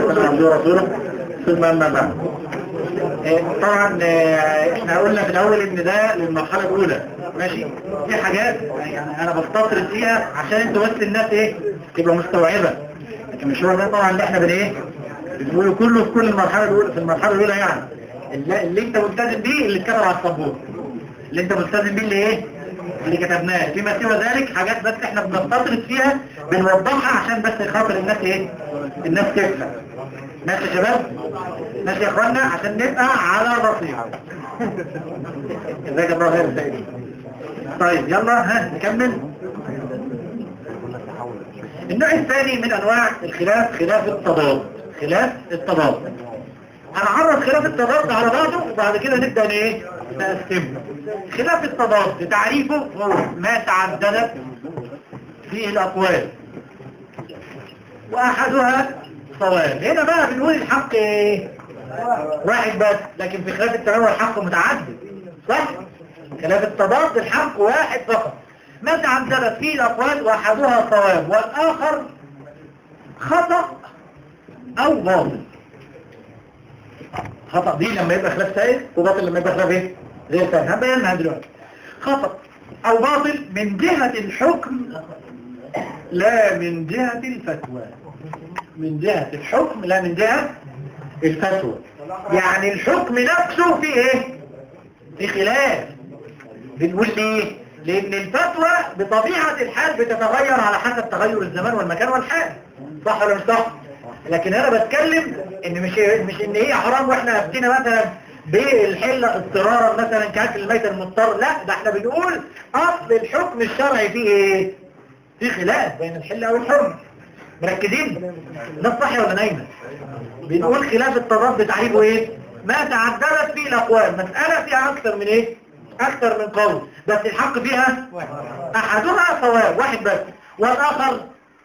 وسلم عبده ورسوله ثم اما بعد آه، طبعا آه، احنا قلنا في الاول ان ده للمرحله الاولى ماشي في حاجات يعني انا بستطرد فيها عشان انتوا بس الناس ايه تبقى مستوعبه لكن مش هو ده طبعا اللي احنا بن ايه بنقوله كله في كل المرحله الاولى في المرحله الاولى يعني اللي, اللي انت ملتزم بيه اللي اتكتب على السبوره اللي انت ملتزم بيه اللي ايه اللي كتبناه فيما سوى ذلك حاجات بس احنا بنستطرد فيها بنوضحها عشان بس خاطر الناس ايه الناس تفهم ماشي يا شباب ماشي يا اخوانا عشان نبقى على بصيرة ازيك يا ابراهيم خير سيدي طيب يلا ها نكمل النوع الثاني من انواع الخلاف خلاف التضاد خلاف التضاد هنعرض خلاف التضاد على بعضه وبعد كده نبدأ ايه نقسمه خلاف التضاد تعريفه هو ما تعددت فيه الاقوال واحدها صواب هنا بقى بنقول الحق ايه واحد بس لكن في خلاف التنوع الحق متعدد صح خلاف التضاد الحق واحد فقط ما تعددت فيه الاقوال واحدها صواب والاخر خطأ او باطل خطأ دي لما يبقى خلاف سائل وباطل لما يبقى خلاف ايه غير سائل هنبينها دلوقتي خطأ او باطل من جهة الحكم لا من جهة الفتوى من جهة الحكم لا من جهة الفتوى يعني الحكم نفسه فيه ايه في خلاف بنقول ليه لان الفتوى بطبيعة الحال بتتغير على حسب تغير الزمان والمكان والحال صح ولا مش صح لكن انا بتكلم ان مش مش ان هي حرام واحنا ابتدينا مثلا بالحلة اضطرارا مثلا كاكل الميت المضطر لا ده احنا بنقول اصل الحكم الشرعي فيه ايه في خلاف بين الحلة والحرم مركزين ده صح ولا نايمة بنقول خلاف التضاد تعريفه ايه ما تعددت فيه الاقوال مسألة فيها اكثر من ايه اكثر من قول بس الحق فيها احدها صواب واحد بس والاخر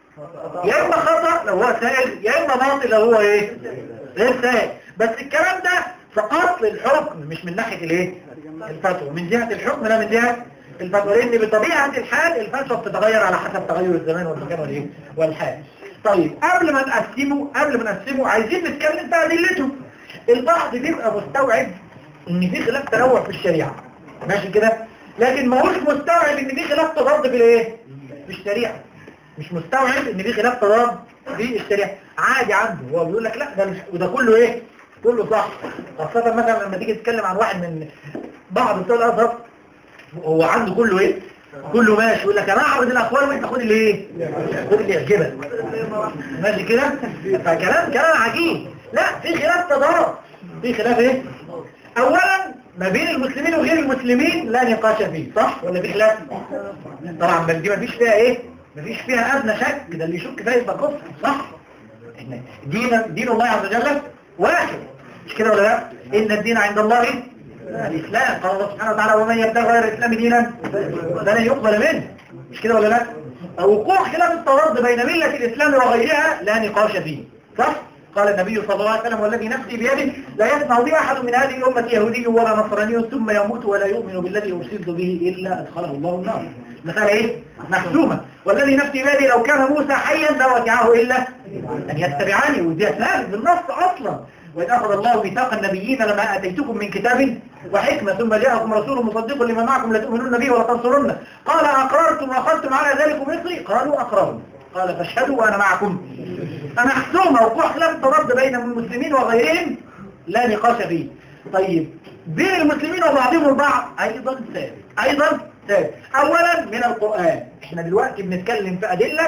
يا اما خطأ لو هو سائل يا اما باطل لو هو ايه غير سائل بس الكلام ده في اصل الحكم مش من ناحية الايه الفتوى من جهة الحكم لا من جهة الفتوى لان بطبيعة الحال الفتوى بتتغير على حسب تغير الزمان والمكان والايه والحال طيب قبل ما نقسمه قبل ما نقسمه عايزين نتكلم بقى ادلته البعض بيبقى مستوعب ان في خلاف تنوع في الشريعة ماشي كده لكن ما هوش مستوعب ان في خلاف تضاد في الايه في الشريعة مش مستوعب ان في خلاف تضاد في الشريعة عادي عنده هو بيقول لك لا ده مش وده كله ايه كله صح خاصة مثلا لما تيجي تتكلم عن واحد من بعض بتوع الازهر هو عنده كله ايه كله ماشي يقول لك انا اعرض الاقوال وانت خد اللي ايه خد اللي يعجبك ماشي كده فكلام كلام عجيب لا في خلاف تضاد في خلاف ايه اولا ما بين المسلمين وغير المسلمين لا نقاش فيه صح ولا في خلاف طبعا بل دي ما فيش فيها ايه ما فيش فيها ادنى شك ده اللي يشك فيها يبقى كفر صح احنا دين دين الله عز وجل واحد مش كده ولا لا ان الدين عند الله الإسلام قال الله سبحانه وتعالى ومن يبتغي غير الإسلام دينا فلن يقبل منه مش كده ولا لا وقوع خلاف التضاد بين ملة الإسلام وغيرها لا نقاش فيه صح قال النبي صلى الله عليه وسلم والذي نفسي بيده لا يسمع بي أحد من هذه الأمة يهودي ولا نصراني ثم يموت ولا يؤمن بالذي أرسلت به إلا أدخله الله النار مثلا إيه محسومة والذي نفسي بيده لو كان موسى حيا ما وسعه إلا أن يتبعني وده ثابت بالنص أصلا وإذ أخذ الله ميثاق النبيين لما أتيتكم من كتاب وحكمة ثم جاءكم رسول مصدق لما معكم لتؤمنون به ولتنصرن قال أقررتم وأخذتم على ذلك مصري قالوا أقرروا قال فاشهدوا وأنا معكم فمحسومة وقوع خلاف التضاد بين المسلمين وغيرهم لا نقاش فيه طيب بين المسلمين وبعضهم البعض أيضا ثابت أيضا ثابت أولا من القرآن احنا دلوقتي بنتكلم في أدلة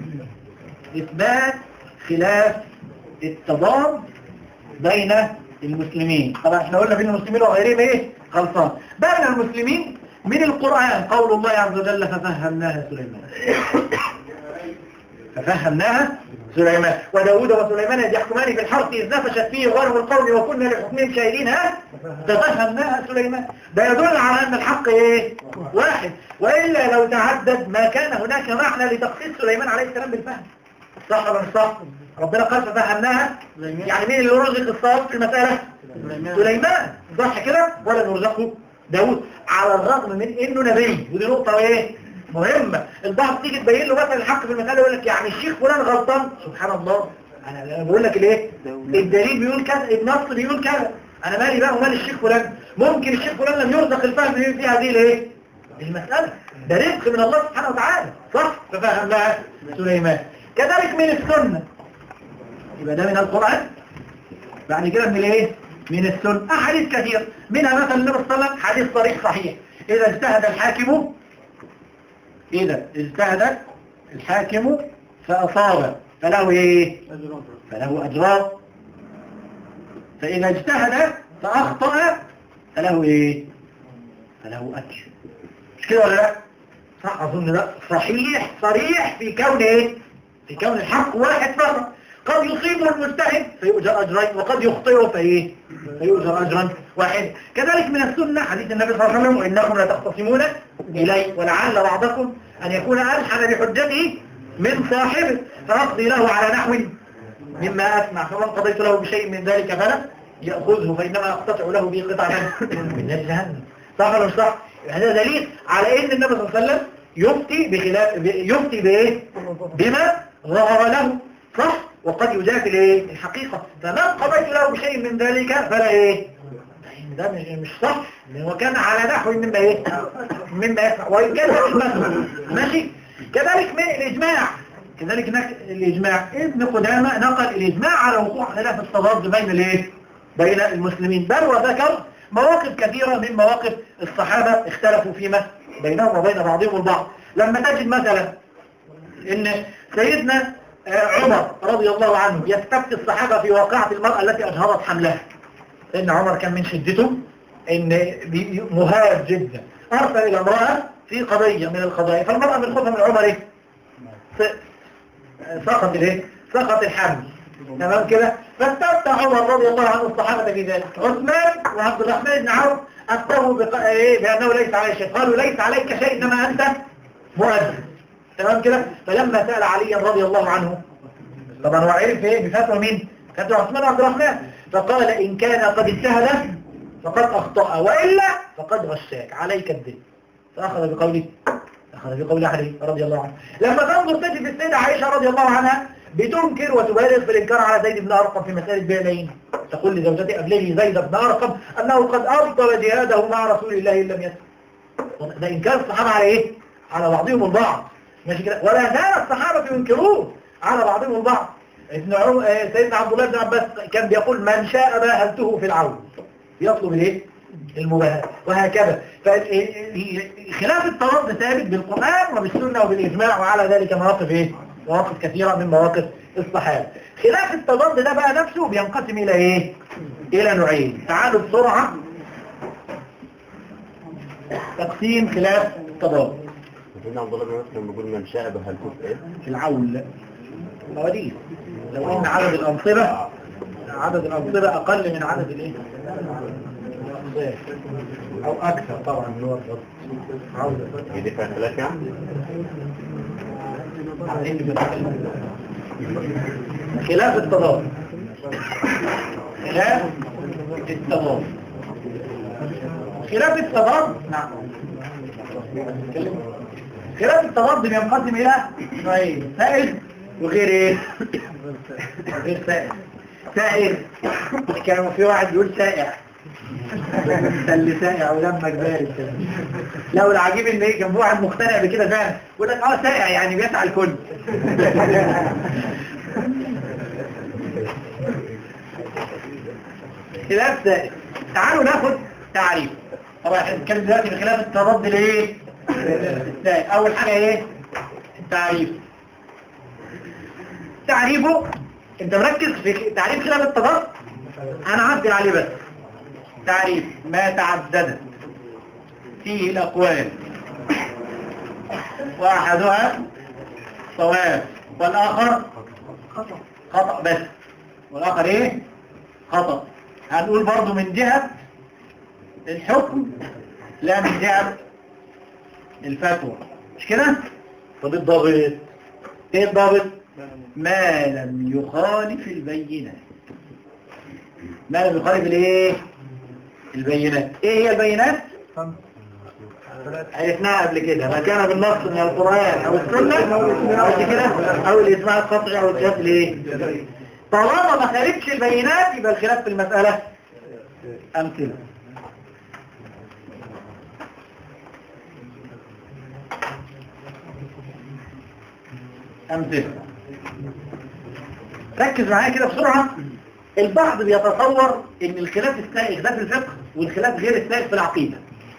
إثبات خلاف التضاد بين المسلمين طبعا احنا قلنا بين المسلمين وغيرهم ايه غلطان بين المسلمين من القرآن قول الله عز وجل ففهمناها سليمان ففهمناها سليمان وداود وسليمان إذ يحكمان في الحرث إذ نفشت فيه غرب القوم وكنا لحكمهم شاهدين ها ففهمناها سليمان ده يدل على أن الحق إيه واحد وإلا لو تعدد ما كان هناك معنى لتخصيص سليمان عليه السلام بالفهم صح ولا مش صح ربنا قال ففهمناها يعني مين اللي رزق الصواب في المسألة سليمان صح كده ولا نرزقه داود على الرغم من انه نبي ودي نقطة ايه مهمة البعض تيجي تبين له مثلا الحق في المسألة يقول لك يعني الشيخ فلان غلطان سبحان الله انا أنا بقول لك الايه الدليل بيقول كذا النص بيقول كذا انا مالي بقى ومال الشيخ فلان ممكن الشيخ فلان لم يرزق الفهم في هذه الايه المسألة ده رزق من الله سبحانه وتعالى صح ففهم لها سليمان كذلك من السنة يبقى ده من القرآن بعد كده من الايه من السنة أحاديث كثير منها مثلا النبي صلى الله عليه وسلم حديث صريح صحيح إذا اجتهد الحاكم إذا اجتهد الحاكم فأصاب فله إيه فله أجران فإذا اجتهد فأخطأ فله إيه فله أجر مش كده ولا لا صح أظن ده صحيح صريح في كون إيه في كون الحق واحد فقط قد يصيبه المجتهد فيؤجر أجرين وقد يخطئه فإيه فيؤجر أجرا واحد كذلك من السنة حديث النبي صلى الله عليه وسلم وإنكم لتختصمون إلي ولعل بعضكم أن يكون ألحن بحجته من صاحبه فأقضي له على نحو مما أسمع فمن قضيت له بشيء من ذلك فلا يأخذه فإنما أقتطع له به قطعة من نار جهنم صح ولا مش صح؟ هذا دليل على ان النبي صلى الله عليه وسلم يفتي بخلاف يفتي بايه بما ظهر له صح وقد يجادل ايه الحقيقة فمن قضيت له بشيء من ذلك فلا ايه ده مش مش صح هو كان على نحو مما ايه مما يسمع وان كان هو المسمع ماشي كذلك من الاجماع كذلك نك... الاجماع ابن قدامة نقل الاجماع على وقوع خلاف التضاد بين الايه بين المسلمين بل وذكر مواقف كثيرة من مواقف الصحابة اختلفوا فيما بينهم وبين بعضهم البعض لما تجد مثلا ان سيدنا عمر رضي الله عنه يستفتي الصحابة في واقعة المرأة التي أجهضت حملها لأن عمر كان من شدته ان مهاب جدا أرسل إلى امرأة في قضية من القضايا فالمرأة من خوفها من عمر ايه سقط الايه سقط الحمل تمام كده فاستفتى عمر رضي الله عنه الصحابة في ذلك عثمان وعبد الرحمن بن عوف أفتوا بق... إيه بأنه ليس عليه شيء قالوا ليس عليك شيء إنما أنت مؤذن تمام كده فلما سأل علي رضي الله عنه طبعا هو عرف ايه بفتوى مين فتوى عثمان وعبد الرحمن فقال إن كان قد اجتهد فقد أخطأ وإلا فقد غشاك عليك الدين فأخذ بقوله أخذ بقول علي رضي الله عنه لما تنظر تجد السيدة عائشة رضي الله عنها بتنكر وتبالغ في الإنكار على زيد بن أرقم في مسألة بينين تقول لزوجتي أبلغي زيد بن أرقم أنه قد أبطل جهاده مع رسول الله إن لم يسر ده إنكار الصحابة على إيه؟ على بعضهم البعض ماشي كده ولا زال الصحابة ينكرون على بعضهم البعض ابن عم... سيدنا عبد الله بن عباس كان بيقول من شاء باهلته في العون يطلب الايه المباهاة وهكذا فخلاف التضاد ثابت بالقرآن وبالسنة وبالإجماع وعلى ذلك مواقف ايه مواقف كثيرة من مواقف الصحابة خلاف التضاد ده بقى نفسه بينقسم إلى إيه؟ إلى نوعين تعالوا بسرعة تقسيم خلاف التضاد سيدنا عبد الله بن مسلم بيقول من شاء بهلكوت ايه في العول مواليد لو إن عدد الأنصبة عدد الأنصبة أقل من عدد الإيه؟ أو أكثر طبعا اللي هو الضبط عودة هي دي فيها خلاف يعني خلاف التضاد خلاف التضاد خلاف التضاد نعم خلاف التضاد بينقسم الى نوعين سائل وغير ايه غير سائل سائل كان في واحد يقول سائع اللي سائع ودمك بارد كده. لو العجيب ان ايه كان في واحد مقتنع بكده فعلا يقول لك اه سائع يعني بيسعى الكل خلاف سائل تعالوا ناخد تعريف طبعا احنا بنتكلم دلوقتي بخلاف التضاد لايه السائل اول حاجه ايه التعريف تعريفه انت مركز في تعريف خلاف التضاد انا عدل عليه بس تعريف ما تعددت فيه الأقوال وأحدها صواب والآخر خطأ بس والآخر إيه خطأ هنقول برضو من جهة الحكم لا من جهة الفتوى مش كده طب الضابط ايه الضابط ما لم يخالف البينات ما لم يخالف الايه البينات ايه هي البينات عرفناها قبل كده ما كان بالنص من القرآن او السنة او كده او الاجماع القطعي او القياس الايه طالما ما خالفش البينات يبقى الخلاف في المسألة أمثلة أمثلة ركز معايا كده بسرعة البعض بيتصور ان الخلاف السائغ ده في الفقه والخلاف غير السائغ في العقيدة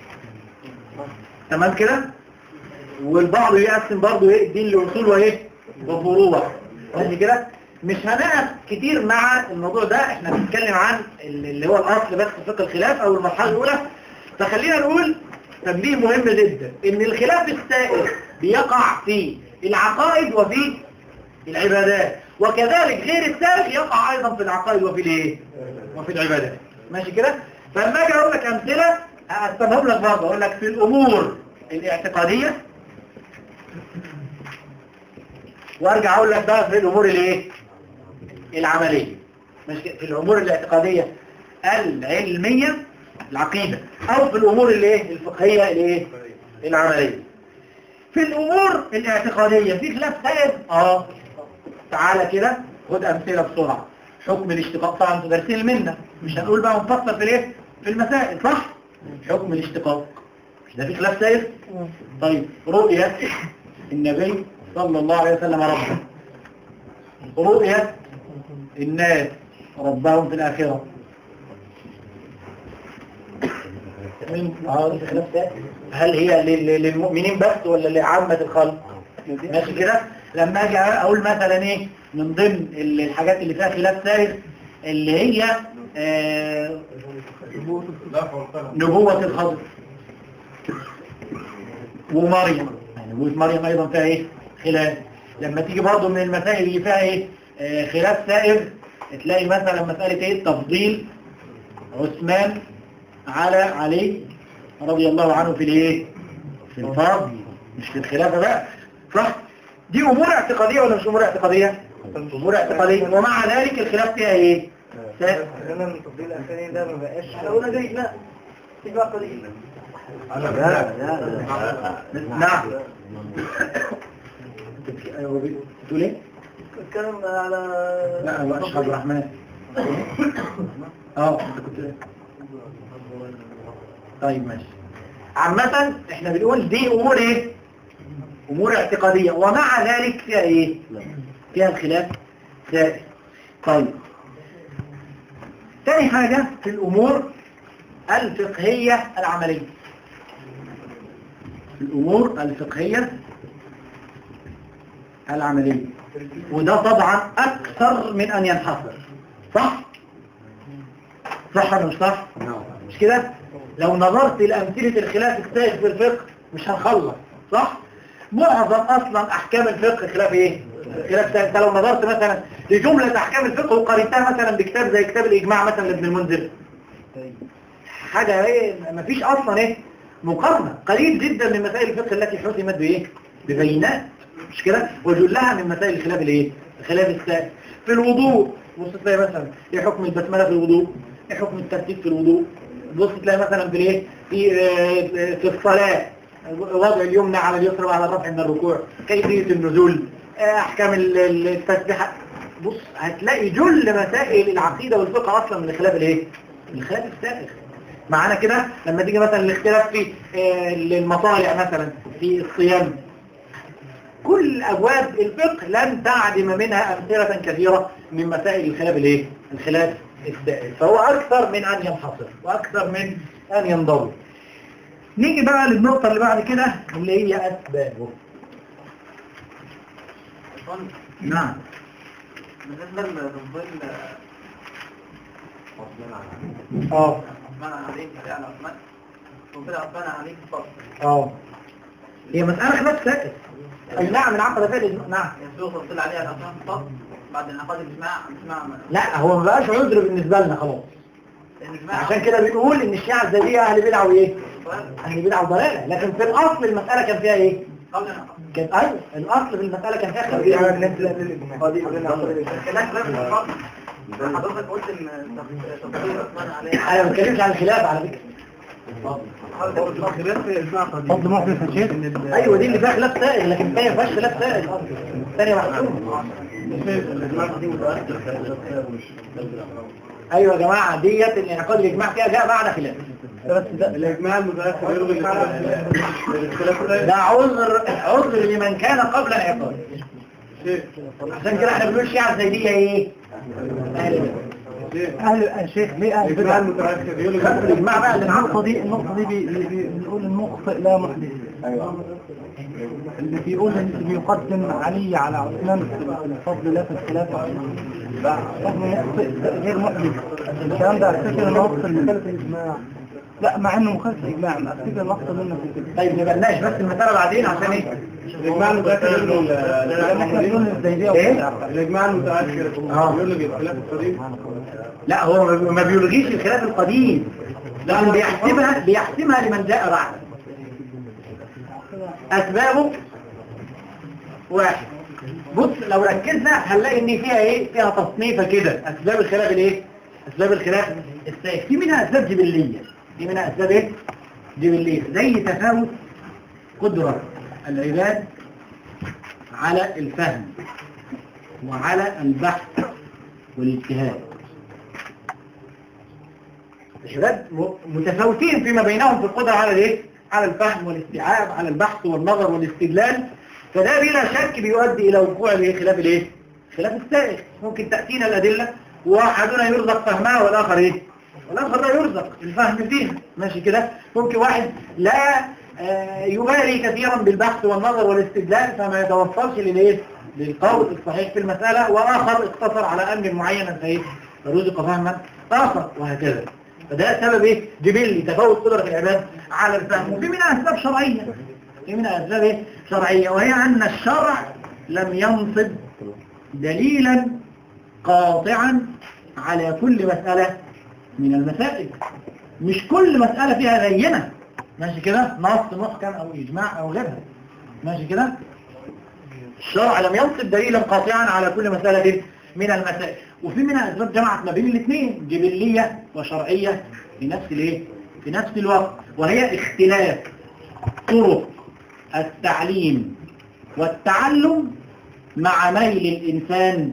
تمام كده والبعض يقسم برضه ايه الدين لاصول وايه وفروع ماشي كده مش هنقف كتير مع الموضوع ده احنا بنتكلم عن اللي هو الاصل بس في فقه الخلاف او المرحله الاولى فخلينا نقول تنبيه مهم جدا ان الخلاف السائغ بيقع في العقائد وفي العبادات وكذلك غير السائغ يقع ايضا في العقائد وفي الايه وفي العبادات ماشي كده فلما اجي اقول لك امثله هقسمهم لك برضه اقول لك في الامور الاعتقاديه وارجع اقول لك بقى في الامور الايه العمليه مش كده؟ في الامور الاعتقاديه العلميه العقيده او في الامور الايه الفقهيه الايه العمليه في الامور الاعتقاديه في خلاف سائد اه تعالى كده خد امثله بسرعه حكم الاشتقاق طبعا انتوا دارسين المنه مش هنقول بقى ونفصل في الايه في المسائل صح حكم الاشتقاق مش ده في خلاف سائر طيب رؤيه النبي صلى الله عليه وسلم ربه رؤيه الناس ربهم في الاخره اه دي خلاف سائر هل هي لل- للمؤمنين بس ولا لعامه الخلق ماشي كده لما اجي اقول مثلا ايه من ضمن ال- الحاجات اللي فيها خلاف سائر اللي هي آه، نبوة الخضر ومريم يعني نبوة مريم ايضا فيها ايه خلاف لما تيجي برضه من المسائل اللي فيها ايه آه، خلاف سائر تلاقي مثلا مسألة ايه تفضيل عثمان على علي رضي الله عنه في الايه في الفرض مش في الخلافة بقى صح دي امور اعتقادية ولا مش امور اعتقادية امور اعتقادية ومع ذلك الخلاف فيها ايه سائر. انا من التفضيل الاخراني ده ما بقاش احنا قلنا زي لا في بقى قليل لا لا لا نعم أيوة، بتقول ايه؟ بتكلم على لا هو اشهر الرحمن اه انت كنت إيه؟ طيب ماشي عامة احنا بنقول دي امور ايه امور اعتقادية ومع ذلك فيها ايه فيها الخلاف سائر طيب تاني حاجة في الامور الفقهية العملية في الامور الفقهية العملية وده طبعا اكثر من ان ينحصر صح صح ولا مش صح مش كده لو نظرت لأمثلة الخلاف السائغ في الفقه مش هنخلص صح معظم اصلا احكام الفقه خلاف ايه خلاف سائغ انت لو نظرت مثلا لجملة احكام الفقه وقارنتها مثلا بكتاب زي كتاب الاجماع مثلا لابن المنذر حاجة ايه مفيش اصلا ايه مقارنة قليل جدا من مسائل الفقه التي حسمت بايه ببينات مش كده وجلها من مسائل الخلاف الايه الخلاف السائغ في الوضوء بص تلاقي مثلا ايه حكم البسمله في الوضوء ايه حكم الترتيب في الوضوء بص تلاقي مثلا في الايه في آه، في الصلاه وضع اليمنى على اليسرى وعلى الرفع من الركوع كيفيه النزول آه، احكام ال- ال- التسبيحه بص هتلاقي جل مسائل العقيده والفقه اصلا من الخلاف الايه من الخلاف السائغ معانا كده لما تيجي مثلا الاختلاف في آه، المطالع مثلا في الصيام كل أبواب الفقه لن تعدم منها أمثلة كثيرة من مسائل الخلاف الايه؟ الخلاف السائل فهو أكثر من أن ينحصر وأكثر من أن ينضبط نيجي بقى للنقطة اللي بعد كده اللي هي أسبابه نعم بالنسبة للتفضيل اه عثمان عليك يعني عثمان وكده عثمان عليك فقط اه هي مسألة خلاف سائل أي نعم العقد فعل نعم يسوق تفضيل عليها العثمان فقط بعد انعقاد الاجماع اجماع لا هو ما بقاش عذر بالنسبة لنا خلاص الاجماع عشان كده بنقول ان الشيعة الزيدية اهل بدعة وايه اهل بدعة وضلالة لكن في الاصل المسألة كان فيها ايه قبل انعقاد كان ايوه الاصل في المسألة كان فيها دي على خلاف الناس لا للاجماع خلاف بس الفرق حضرتك قلت ان تفضيل عثمان عليها انا ما بتكلمش عن الخلاف على فكرة فضل محدث يا شيخ ايوه دي اللي فيها خلاف سائغ لكن الثانية ما فيهاش خلاف سائغ الثانية محسومة ايوه يا جماعه ديت الانعقاد الاجماع فيها جاء بعد خلاف الإجماع المتأخر يلغي ده عذر عذر لمن كان قبل الانعقاد عشان كده احنا بنقول الشيعة الزيدية ايه؟ اهل البدع. أهل الشيخ ليه أهل الإجماع البدع المتأخر يلغي خدوا الاجماع بقى اللي النقطة دي النقطة دي بي- بي- بي- بنقول المخطئ لا محدث اللي بيقول اللي بيقدم علي على عثمان في الفضل لا في الخلافة فضل مخطئ غير محدث الكلام ده افتكر نص الإجماع لا مع انه مخالف الاجماع افتكر نص منه في كده طيب نبلاش بس المسألة بعدين عشان ايه؟ الإجماع المتأخر يلغي لان احنا بنقول الزيدية إيه؟ والبدع. الإجماع المتأخر آه. يلغي الخلاف القديم لا هو ما بيلغيش الخلاف القديم لكن بيحسمها بيحسمها لمن جاء بعد اسبابه واحد بص لو ركزنا هنلاقي ان فيها ايه فيها تصنيفه كده اسباب الخلاف الايه اسباب الخلاف السائغ في منها اسباب جبليه في منها اسباب ايه جبليه زي تفاوت قدره العباد على الفهم وعلى البحث والاجتهاد العباد م- متفاوتين فيما بينهم في القدرة على الايه؟ على الفهم والاستيعاب على البحث والنظر والاستدلال فده بلا شك بيؤدي الى وقوع الايه؟ خلاف الايه؟ خلاف السائغ ممكن تأتينا الأدلة واحدنا يرزق فهمها والآخر ايه؟ والآخر لا يرزق الفهم فيها ماشي كده ممكن واحد لا آه، يبالي كثيرا بالبحث والنظر والاستدلال فما يتوصلش للايه؟ للقول الصحيح في المسألة وآخر اقتصر على أمر معين فايه؟ فرزق فهما آخر وهكذا فده سبب ايه جبلي تفاوت قدرة العباد على الفهم وفي منها اسباب شرعية في منها اسباب ايه شرعية وهي ان الشرع لم ينصب دليلا قاطعا على كل مسألة من المسائل مش كل مسألة فيها بينة ماشي كده نص محكم او اجماع او غيرها ماشي كده الشرع لم ينصب دليلا قاطعا على كل مسألة من المسائل وفي منها أسباب جمعت ما بين الاثنين جبلية وشرعية في نفس الايه في نفس الوقت وهي اختلاف طرق التعليم والتعلم مع ميل الإنسان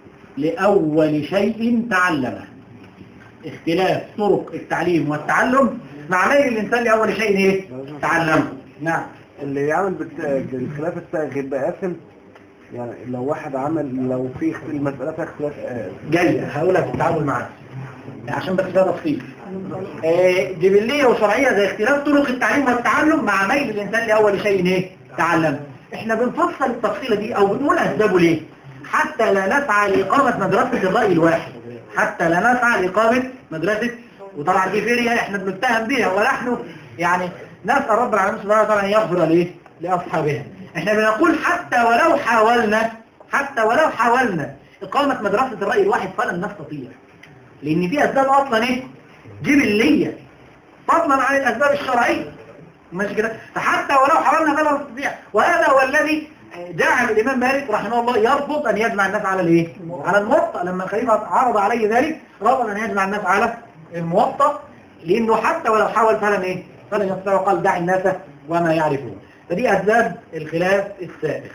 لأول شيء تعلمه اختلاف طرق التعليم والتعلم مع ميل الإنسان لأول شيء ايه تعلمه نعم اللي يعمل بالت- بالخلاف السائغ يبقى قاسم يعني لو واحد عمل لو في اخت- المسألة فيها اختلاف آه، جاية هقولها في التعامل معاه عشان بس ده تفصيل آه، جبلية وشرعية زي اختلاف طرق التعليم والتعلم مع ميل الإنسان لأول شيء ايه تعلم احنا بنفصل التفصيلة دي او بنقول أسبابه ليه حتى لا نسعى لإقامة مدرسة الرأي الواحد حتى لا نسعى لإقامة مدرسة وطبعا دي فيريا احنا بنتهم بيها ونحن يعني نسأل رب العالمين سبحانه وتعالى أن يغفر ليه لأصحابها احنا بنقول حتى ولو حاولنا حتى ولو حاولنا إقامة مدرسة الرأي الواحد فلن نستطيع لأن في أسباب أصلا إيه جبلية فضلا عن الأسباب الشرعية ماشي كده فحتى ولو حاولنا فلا نستطيع وهذا هو الذي جعل الإمام مالك رحمه الله يرفض أن يجمع الناس على الإيه على الموطأ لما الخليفة عرض عليه ذلك رفض أن يجمع الناس على الموطأ لأنه حتى ولو حاول فلن إيه فلن يستطيع وقال دع الناس وما يعرفون فدي أسباب الخلاف السابق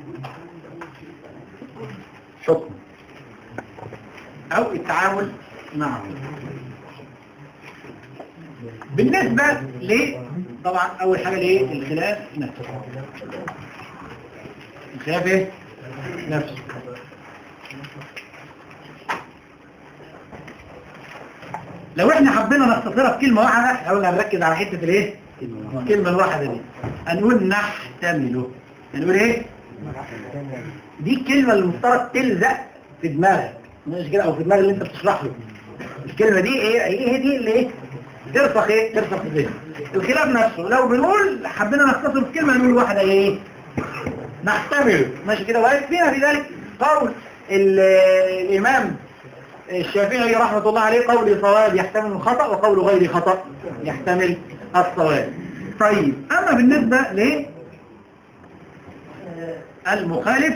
حكم أو التعامل معه بالنسبة ل طبعا أول حاجة ليه الخلاف نفسه الخلاف ايه نفسه لو احنا حبينا نختصرها في كلمة واحدة حاولنا نركز على حتة الايه الكلمة الواحدة دي هنقول نحتمله هنقول ايه دي الكلمة اللي المفترض تلزق في دماغك مش كده او في دماغ اللي انت بتشرح له الكلمة دي ايه ايه دي اللي ايه ترسخ ايه ترسخ في الذهن الخلاف نفسه لو بنقول حبينا نختصر في كلمة نقول واحدة ايه نحتمل ماشي كده ويكفينا في ذلك قول ال- الامام الشافعي رحمة الله عليه قول صواب يحتمل الخطأ وقول غير خطأ يحتمل الصواب طيب اما بالنسبة ل المخالف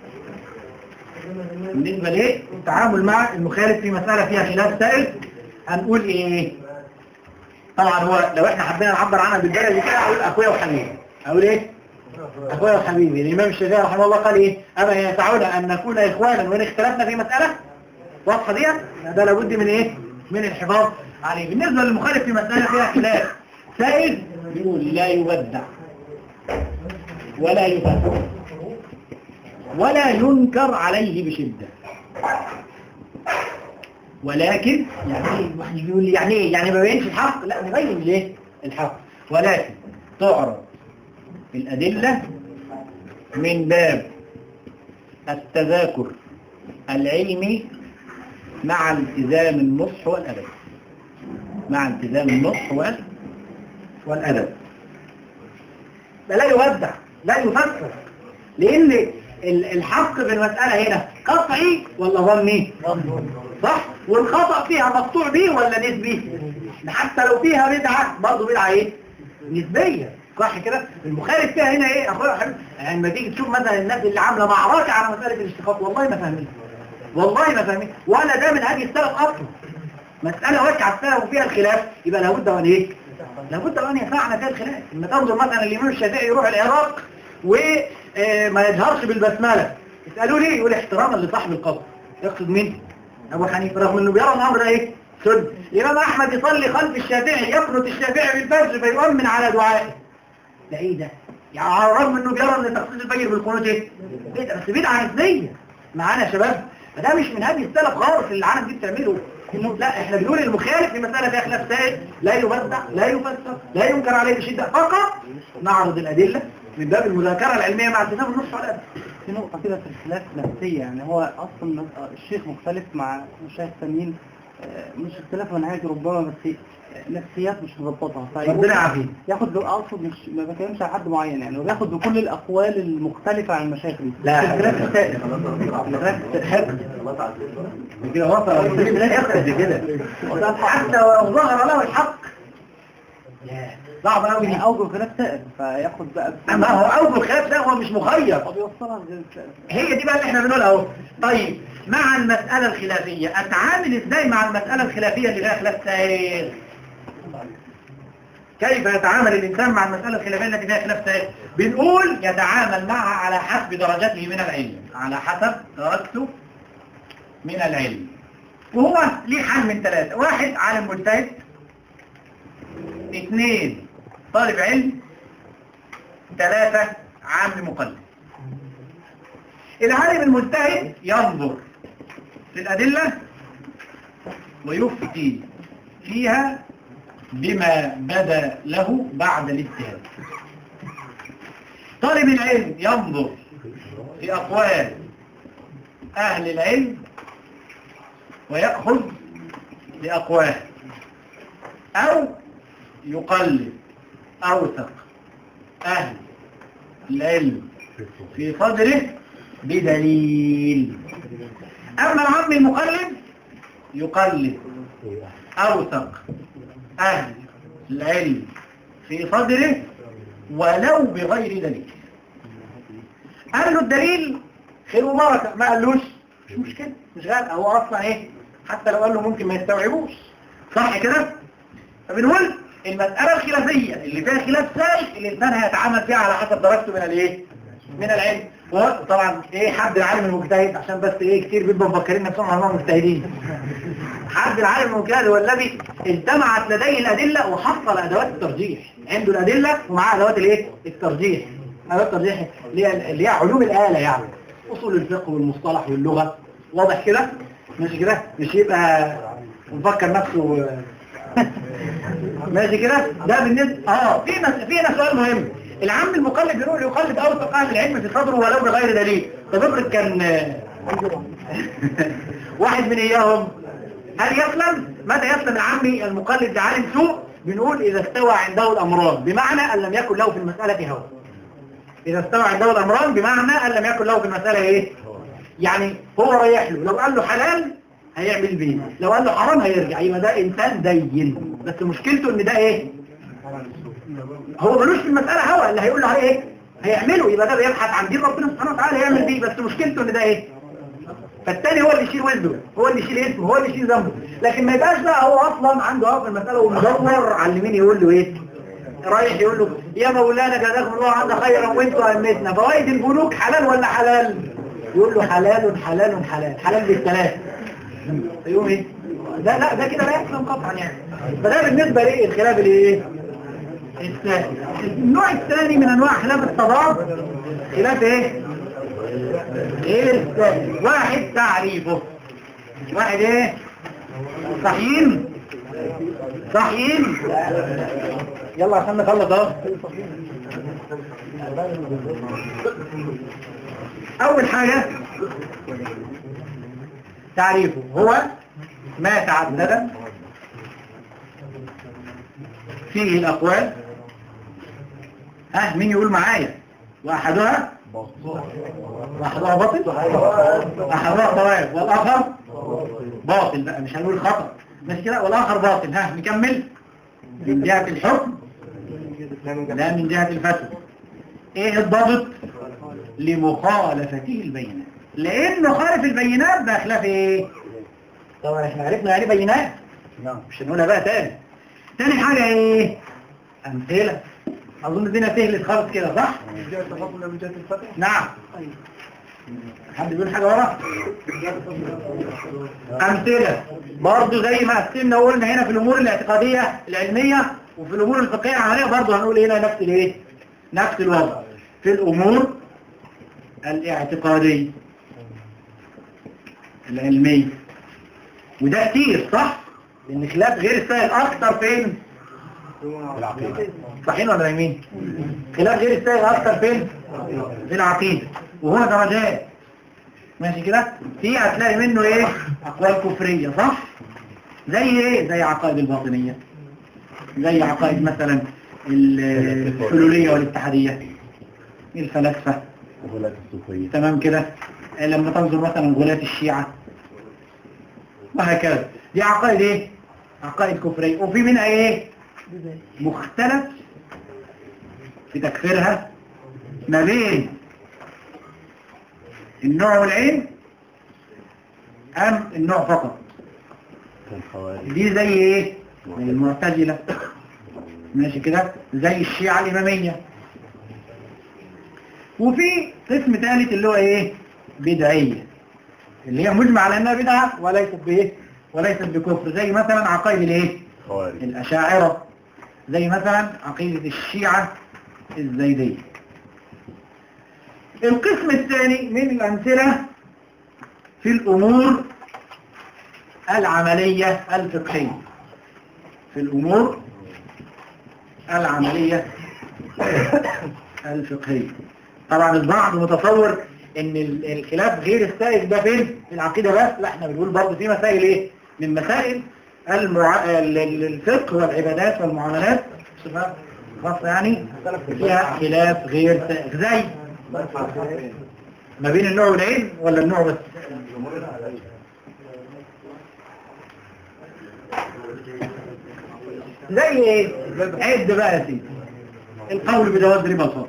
بالنسبة ليه التعامل مع المخالف في مسألة فيها خلاف سائل هنقول ايه طبعا هو لو احنا حبينا نعبر عنها بالبلدي كده اقول اخويا وحنين اقول ايه اخويا وحبيبي الامام الشافعي رحمه الله قال ايه اما يسعنا ان نكون اخوانا وان اختلفنا في مساله واضحه دي ده لابد من ايه من الحفاظ عليه بالنسبه للمخالف في مساله فيها خلاف سائل يقول لا يبدع ولا يفتح ولا ينكر عليه بشده ولكن يعني ايه واحد يجي يقول لي يعني ايه يعني ما بينش الحق لا نبين ليه الحق ولكن تعرض الأدلة من باب التذاكر العلمي مع التزام النصح والأدب مع التزام النصح وال- والأدب لا يودع لا يفكر لأن ال- الحق في المسألة هنا قطعي ولا ظني صح والخطأ فيها مقطوع به ولا نسبي حتى لو فيها بدعة برضه بدعة ايه نسبية صح كده المخالف فيها هنا ايه اخويا حبيبي يعني لما تيجي تشوف مثلا الناس اللي عامله معركه على مساله الاشتقاق والله ما فاهمين والله ما فاهمين ولا ده من هذه السلف اصلا مساله واسعه السلف وفيها الخلاف يبقى لابد ان ايه لابد ان يفعنا فيها الخلاف لما تنظر مثلا الامام الشافعي يروح العراق وما يجهرش بالبسمله اسالوه ليه يقول احتراما لصاحب القبر يقصد مين ابو حنيفه رغم انه بيرى الامر ده ايه سنه الامام احمد يصلي خلف الشافعي يقنط الشافعي بالفجر فيؤمن على دعائه ده ايه ده يعني على الرغم انه بيرى ان تخصيص الفجر بالقنوت ايه بدعه بس بدعه نسبيه معانا يا شباب فده مش من هذه السلف خالص اللي العالم دي بتعمله إنه لا احنا بنقول المخالف في مساله فيها خلاف سائد لا يبدع لا يفسر لا ينكر عليه بشده فقط نعرض الادله من باب المذاكره العلميه مع التزام النص والادب في نقطة كده في الخلاف نفسية يعني هو أصلا الشيخ مختلف مع مشايخ ثانيين آه، مش اختلاف منهج ربما بس نفسيات مش مظبطة ربنا يعافينا ياخد له اقصد مش ما بكلمش على حد معين يعني هو بياخد بكل الاقوال المختلفة عن المشايخ دي لا. في الخلاف السائر الخلاف السائر كده وصل لا يخرج كده حتى ولو ظهر له الحق ياه، صعب قوي دي يعني اوجه خلاف سائر فياخد بقى اما هو اول الخلاف ده هو مش مخير طب يوصلها ازاي السائر هي دي بقى اللي احنا بنقولها اهو طيب مع المسألة الخلافية اتعامل ازاي مع المسألة الخلافية اللي فيها خلاف سائر كيف يتعامل الإنسان مع المسألة الخلافية التي فيها خلاف سائر بنقول يتعامل معها على حسب درجته من العلم على حسب درجته من العلم وهو ليه حل من ثلاثة واحد عالم مجتهد اثنين طالب علم ثلاثة عام مقلد العالم المجتهد ينظر في الأدلة ويفتي فيها بما بدا له بعد الاجتهاد طالب العلم ينظر في أقوال أهل العلم ويأخذ بأقوال أو يقلد أوثق أهل العلم في صدره بدليل أما العم المقلد يقلد أوثق أهل العلم في صدره ولو بغير دليل قال له الدليل خير وبركة ما قالوش مش مشكلة مش غالب هو أصلا إيه حتى لو قال له ممكن ما يستوعبوش صح كده فبنقول المسألة الخلافية اللي فيها خلاف سائل الإنسان هيتعامل فيها على حسب درجته من الإيه من العلم وطبعا ايه حد العالم المجتهد عشان بس ايه كتير بيبقوا مفكرين نفسهم انهم مجتهدين حد العالم المجتهد هو الذي اجتمعت لديه الادله وحصل ادوات الترجيح عنده الادله ومعاه ادوات الايه الترجيح ادوات الترجيح اللي هي اللي هي علوم الاله يعني اصول الفقه والمصطلح واللغه واضح كده مش كده مش يبقى مفكر نفسه ماشي كده ده بالنسبه اه في مس... في هنا سؤال مهم العم المقلد بيروح يقلد اوثق اهل العلم في صدره ولو بغير دليل طب افرض كان واحد من اياهم هل يسلم متى يسلم العمي المقلد لعالم سوء بنقول اذا استوى عنده الامران بمعنى ان لم يكن له في المساله هوى اذا استوى عنده الامران بمعنى ان لم يكن له في المساله ايه يعني هو رايح له لو قال له حلال هيعمل بيه لو قال له حرام هيرجع يبقى ده انسان دين بس مشكلته ان ده ايه هو ملوش في المسألة هوا اللي هيقول له عليه ايه هيعمله يبقى ده بيبحث عن دين ربنا سبحانه وتعالى يعمل بيه بس مشكلته ان ده ايه فالتاني هو اللي يشيل وزنه هو اللي يشيل اسمه هو اللي يشيل ذنبه لكن ما يبقاش بقى هو اصلا عنده اه في المسألة ومدور على مين يقول له ايه رايح يقول له يا مولانا جزاكم الله عنا خيرا وانتوا امتنا فوائد البنوك حلال ولا حلال يقول له حلال حلال حلال حلال بالثلاث يقوم ايه ده لا ده كده لا يحسن قطعا يعني فده بالنسبه ليه الخلاف الايه الثاني النوع الثاني من انواع خلاف التضاد خلاف ايه غير الثاني واحد تعريفه واحد ايه صحيين صحيين يلا عشان نخلص اهو اول حاجة تعريفه هو ما تعدد فيه الاقوال ها مين يقول معايا واحدها واحدها باطل احدها صواب والاخر باطل بقى مش هنقول خطأ مش كده والاخر باطل ها نكمل من جهة الحكم لا من جهة الفتوى ايه الضابط لمخالفته البينات لانه خالف البينات ده خلاف ايه طبعا احنا عرفنا يعني بينات مش هنقولها بقى تاني تاني حاجة ايه امثلة اظن الدنيا سهلت خالص كده صح من جهة التفاضل من جهة الفتح نعم حد بيقول حاجة ورا أمثلة برضو زي ما قسمنا وقلنا هنا في الأمور الاعتقادية العلمية وفي الأمور الفقهية العملية برضو هنقول هنا نفس الايه نفس الوضع في الأمور الاعتقادية العلمية وده كتير صح؟ لأن خلاف غير السائل أكتر فين؟ صحيح ولا يمين؟ خلاف غير السائل أكتر فين؟ في العقيدة وهو درجات ماشي كده في هتلاقي منه ايه اقوال كفرية صح زي ايه زي عقائد الباطنية زي عقائد مثلا الحلولية والاتحادية الفلاسفة وغلاة الصوفية تمام كده لما تنظر مثلا غلاة الشيعة وهكذا دي عقائد ايه عقائد كفرية وفي منها ايه مختلف في تكفيرها ما بين النوع والعين أم النوع فقط كالخوارج دي زي ايه زي المعتزلة ماشي كده زي الشيعة الإمامية وفي قسم ثالث اللي هو ايه بدعية اللي هي مجمع على انها بدعة وليست بايه وليست بكفر زي مثلا عقائد الايه خوارج الأشاعرة زي مثلا عقيدة الشيعة الزيدية القسم الثاني من الأمثلة في الأمور العملية الفقهية في الأمور العملية الفقهية طبعا البعض متصور ان ال- الخلاف غير السائد ده فين في العقيدة بس لا احنا بنقول برضه في مسائل ايه من مسائل المع... ال- ال- الفقه والعبادات والمعاملات صفات خاصة يعني فيها خلاف غير سائد زي ما بين النوع والعين ولا النوع بس زي ايه عد بقى يا سيدي القول بجواز ربا الفضل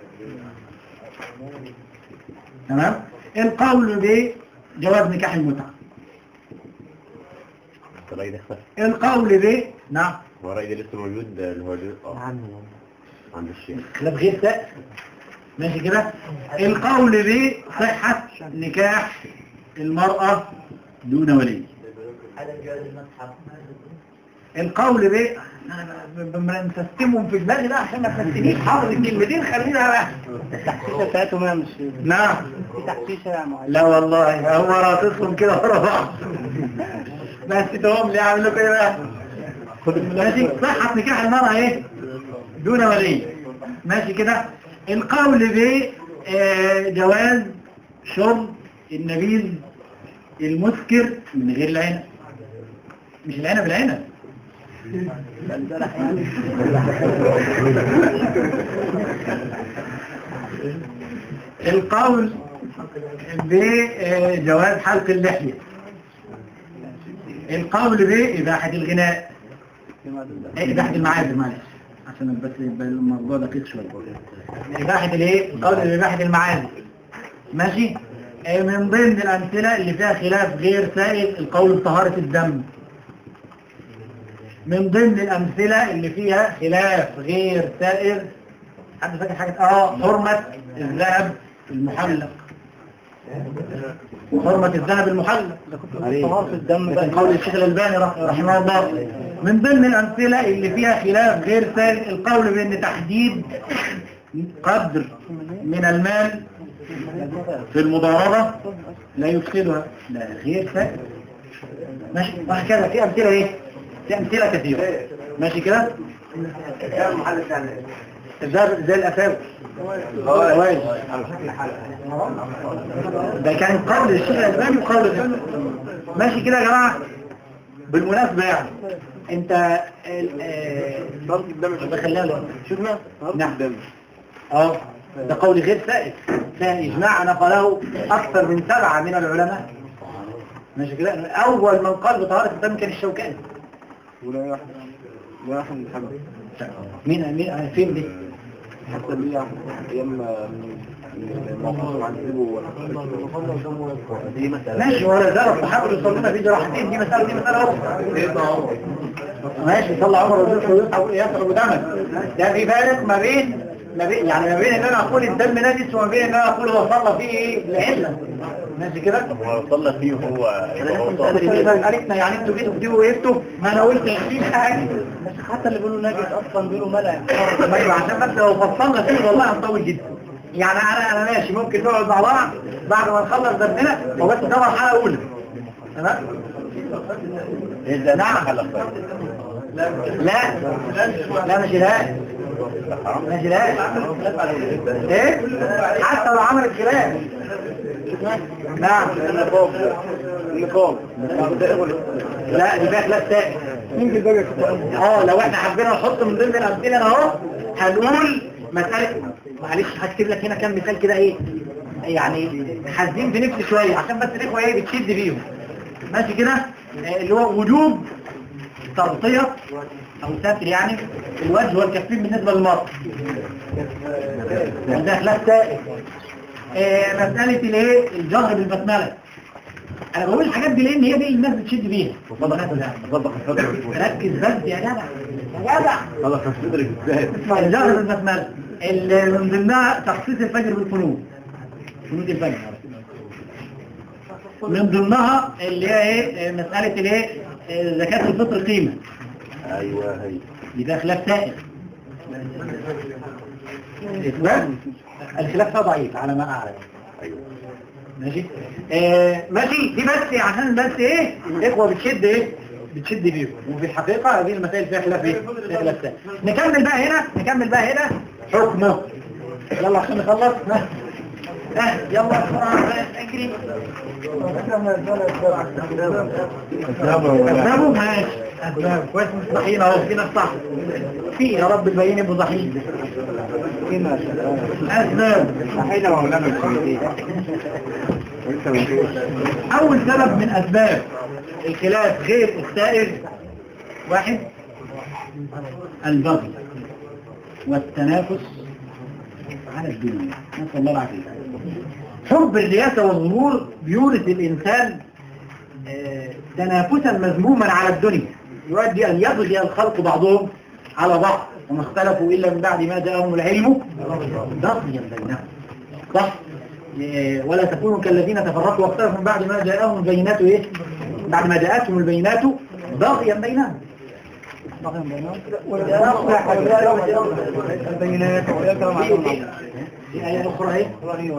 تمام القول بجواز نكاح المتعة الرأي ده اختلف القول ب نعم هو الرأي ده لسه موجود اللي هو ده- اه عند الشيخ خلاف غير سائل ماشي كده القول بصحة نكاح المرأة دون ولي القول ب انا بنسستمهم في دماغي بقى عشان ما تنسينيش حافظ الكلمتين خلينا بقى التحقيقة بتاعتهم يا مش نعم في تحقيقة يا معلم لا والله هو راصصهم كده ورا بعض بس تقوم ليه عامل لكم ايه بقى ماشي صحة نكاح المرأة ايه دون ولي ماشي كده القول بجواز شرب النبيذ المسكر من غير العنب مش العنب العنب القول بجواز حلق اللحية القول بإباحة الغناء إيه، إباحة المعازف معلش عشان بس يبقى الموضوع دقيق شوية إباحة الإيه؟ القول بإباحة المعازف ماشي آه، من ضمن الأمثلة اللي فيها خلاف غير سائل القول بطهارة الدم من ضمن الأمثلة اللي فيها خلاف غير سائر حد فاكر حاجة اه حرمة الذهب المحلق حرمة الذهب المحلق ده كنت طهارة الدم ده قول الشيخ الألباني رح- رحمه الله من ضمن الأمثلة اللي فيها خلاف غير سائر القول بأن تحديد قدر من المال في المضاربة لا يفسدها لا غير سائر ماشي وهكذا في أمثلة ايه في أمثلة كثيرة ماشي كده الذهب زي الأساس الزواج ده كان قول الشيخ الألباني وقول الإسلام. ماشي كده يا جماعة بالمناسبة يعني انت ال- آه، ده خليها له. شوفنا نعم اه ده قول غير سائد كان إجماع نقله أكثر من سبعة من العلماء ماشي كده أول من قال بطهارة الدم كان الشوكاني ولا واحد لا واحد محمد مين مين فين دي؟ حتى اللي هي ايام الموقف عن سيبه دي مسألة ماشي ولا زال الصحابة يصلون في جراحتين دي مسألة دي مسألة أخرى ماشي صلى عمر ويصحى يسرب دمك ده في فارق ما بين ما بين يعني ما بين ان انا اقول الدم نجس وما بين ان انا اقول هو صلى فيه ايه العله ماشي كده هو صلى فيه هو يبقى هو صلى قالتنا يعني انتوا جيتوا بتجيبوا وقفتوا ما انا قلت 20 حاجه بس حتى اللي بيقولوا نجس اصلا بيقولوا ملأ ايوه عشان بس لو فصلنا فيه والله هنطول جدا يعني انا انا ماشي ممكن نقعد مع بعض بعد ما نخلص درسنا وبس ده مرحله اولى تمام إذا نعم. حلق لا لا مش لا مش لا ايه حتى لو عملت خلاف نعم النقاب لا دي بقى خلاف تاني اه لو احنا حبينا نحط من ضمن الامثله هنا اهو هنقول مساله معلش هكتب لك هنا كام مثال كده ايه يعني حازين في نفسي شويه عشان بس الاخوه ايه بتشد بيهم ماشي كده آه، اللي هو وجوب تغطيه او ستر يعني الوجه والكفين بالنسبه للمرأة ده خلاف تائه آه، مساله الايه الجهر بالبسمله انا بقول الحاجات دي لان هي دي اللي الناس بتشد بيها صدق الصدر ركز بس يا جدع يا جدع صدق الصدر ازاي الجهر بالبسمله اللي من ضمنها تخصيص الفجر بالقنوت قنوت الفجر من ضمنها اللي هي ايه مساله الايه آه، زكاه الفطر قيمه ايوه هي دي ده خلاف سائر إثبات الخلاف فيها ضعيف على ما أعلم ايوه ماشي آه ماشي دي بس عشان بس ايه الاخوه بتشد ايه بتشد بيهم وفي الحقيقة هذه المسائل فيها خلاف ايه فيها خلاف سائر نكمل بقى هنا نكمل بقى هنا حكمه يلا عشان نخلص ها ها يلا بسرعة اجري أسبابه ماشي أسباب كويس مش صحيح اهو في ناس صح في يا رب البيين ابو صحيح أسباب صحيح مولانا الشيخ وانت من كده أول سبب من أسباب الخلاف غير السائر واحد البغي والتنافس على الدنيا نسأل الله العافية حب الرياسة والظهور بيورث الإنسان آه، تنافسا مذموما على الدنيا يؤدي أن يبغي الخلق بعضهم على بعض وما اختلفوا إلا من بعد ما جاءهم العلم بغيا بينهم صح آه، ولا تكونوا كالذين تفرقوا واختلفوا من بعد ما جاءهم البينات ايه بعد ما جاءتهم البينات بغيا بينهم بغيا بينهم البينات في آية أخرى ايه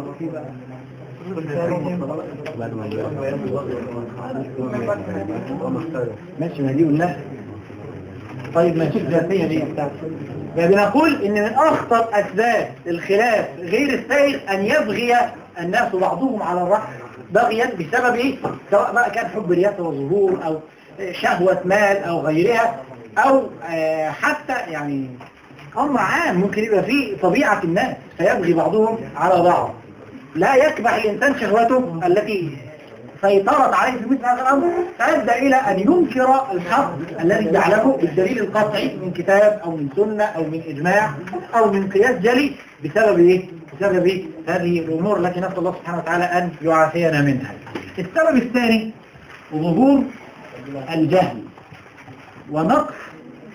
ماشي ما دي قلنا طيب ماشي ذاتية دي بنقول ان من اخطر اسباب الخلاف غير السائغ ان يبغي الناس بعضهم على الرأس بغيا بسبب ايه سواء بقى كان حب رياسة وظهور او شهوة مال او غيرها او آه، حتى يعني امر عام ممكن يبقى فيه طبيعة الناس فيبغي بعضهم على بعض لا يكبح الانسان شهوته التي سيطرت عليه في مثل هذا الأمر فأدى إلى أن ينكر الحق الذي جعله بالدليل القطعي من كتاب أو من سنة أو من إجماع أو من قياس جلي بسبب إيه؟ بسبب إيه؟ هذه الأمور التي نسأل الله سبحانه وتعالى أن يعافينا منها السبب الثاني ظهور الجهل ونقص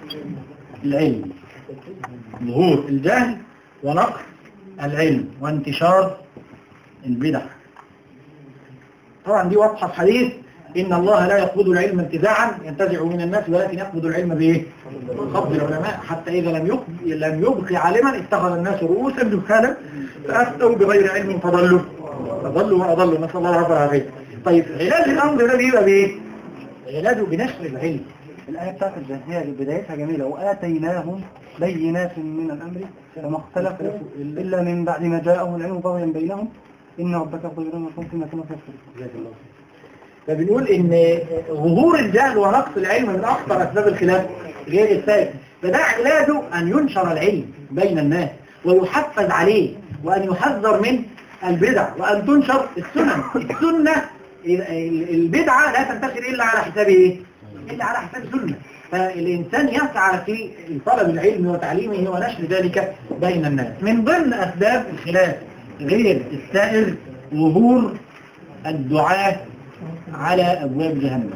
العلم ظهور الجهل ونقص العلم وانتشار البدع طبعا دي واضحة في حديث إن الله لا يقبض العلم انتزاعا ينتزع من الناس ولكن يقبض العلم بإيه؟ قبض العلماء حتى إذا لم يبق لم يبق عالما اتخذ الناس رؤوسا جهالا فأفتوا بغير علم فضلوا فضلوا وأضلوا نسأل الله العافية والعافية طيب علاج الأمر ده بيبقى بإيه؟ علاجه بنشر العلم الآية بتاعت الجاهلية بدايتها جميلة وآتيناهم بينات من الأمر فما اختلفوا إلا من بعد ما جاءهم العلم بغيا بينهم إن ربك خير ما كنت ما كانوا يفكرون فبنقول ان ظهور الجهل ونقص العلم من اخطر اسباب الخلاف غير السائل فده علاجه ان ينشر العلم بين الناس ويحفز عليه وان يحذر من البدع وان تنشر السنن السنة البدعة لا تنتشر الا على حساب ايه الا على حساب سنة فالإنسان يسعى في طلب العلم وتعليمه ونشر ذلك بين الناس من ضمن أسباب الخلاف غير السائر ظهور الدعاة على أبواب جهنم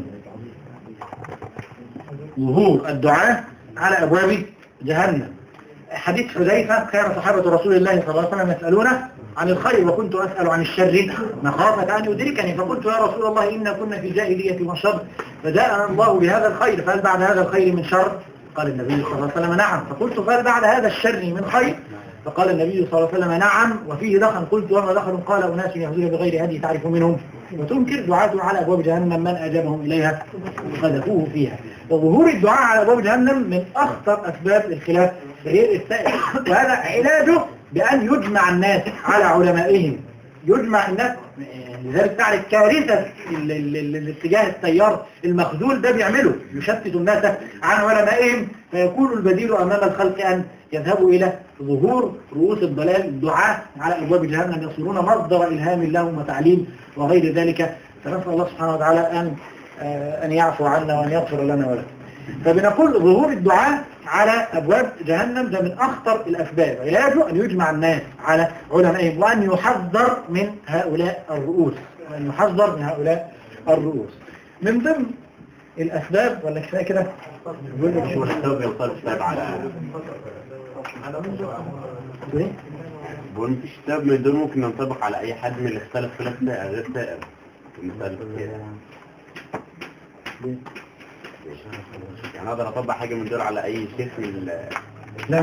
ظهور الدعاة على أبواب جهنم حديث حذيفة كان صحابة رسول الله صلى الله عليه وسلم يسألونه عن الخير وكنت أسأل عن الشر مخافة أن يدركني فقلت يا رسول الله إنا كنا في الجاهلية وشر فجاءنا الله بهذا الخير فهل بعد هذا الخير من شر قال النبي صلى الله عليه وسلم نعم فقلت فهل بعد هذا الشر من خير فقال النبي صلى الله عليه وسلم نعم وفيه دخل قلت وما دخل قال أناس يهدون بغير هدي تعرف منهم وتنكر دعاة على أبواب جهنم من أجابهم إليها قذفوه فيها وظهور الدعاء على أبواب جهنم من أخطر أسباب الخلاف غير السائل وهذا علاجه بأن يجمع الناس على علمائهم يجمع الناس لذلك تعرف كارثة ال- ال- ال- الاتجاه التيار المخذول ده بيعمله يشتت الناس عن علمائهم فيكون البديل أمام الخلق أن يذهبوا إلى ظهور رؤوس الضلال الدعاة على أبواب جهنم يصيرون مصدر إلهام لهم وتعليم وغير ذلك فنسأل الله سبحانه وتعالى أن آه، أن يعفو عنا وأن يغفر لنا ولكم فبنقول ظهور الدعاء على أبواب جهنم ده من أخطر الأسباب علاجه أن يجمع الناس على علمائهم وأن يحذر من هؤلاء الرؤوس وأن يحذر من هؤلاء الرؤوس من ضمن الأسباب ولا كفاية كده يقول لك شو السبب ينطلق السبب على إيه؟ بقول مفيش سبب من دول ممكن ينطبق على اي حد من اللي اختلف خلاف سائر غير سائر في مسألة كده يعني اقدر اطبق حاجة من دول على اي شيخ من ال- لا